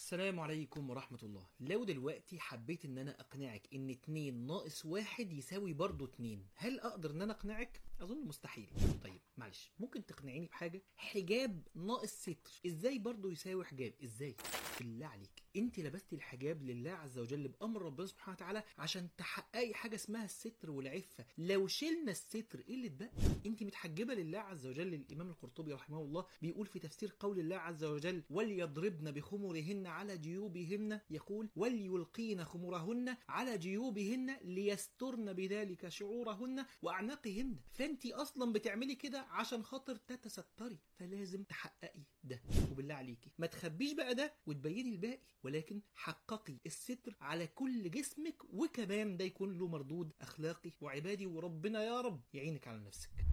السلام عليكم ورحمة الله لو دلوقتي حبيت ان انا اقنعك ان اتنين ناقص واحد يساوي برضو اتنين هل اقدر ان انا اقنعك؟ اظن مستحيل طيب معلش ممكن تقنعيني بحاجة حجاب ناقص ستر ازاي برضو يساوي حجاب ازاي؟ بالله عليك انت لبستي الحجاب لله عز وجل بامر ربنا سبحانه وتعالى عشان تحققي حاجه اسمها الستر والعفه لو شلنا الستر ايه اللي اتبقى انت متحجبه لله عز وجل الامام القرطبي رحمه الله بيقول في تفسير قول الله عز وجل وليضربن بخمرهن على جيوبهن يقول وليلقين خمرهن على جيوبهن ليسترن بذلك شعورهن واعناقهن فانت اصلا بتعملي كده عشان خاطر تتستري فلازم تحققي ده وبالله عليكي ما تخبيش بقى ده وتبيني الباقي ولكن حققي الستر على كل جسمك وكمان ده يكون له مردود اخلاقي وعبادي وربنا يا رب يعينك على نفسك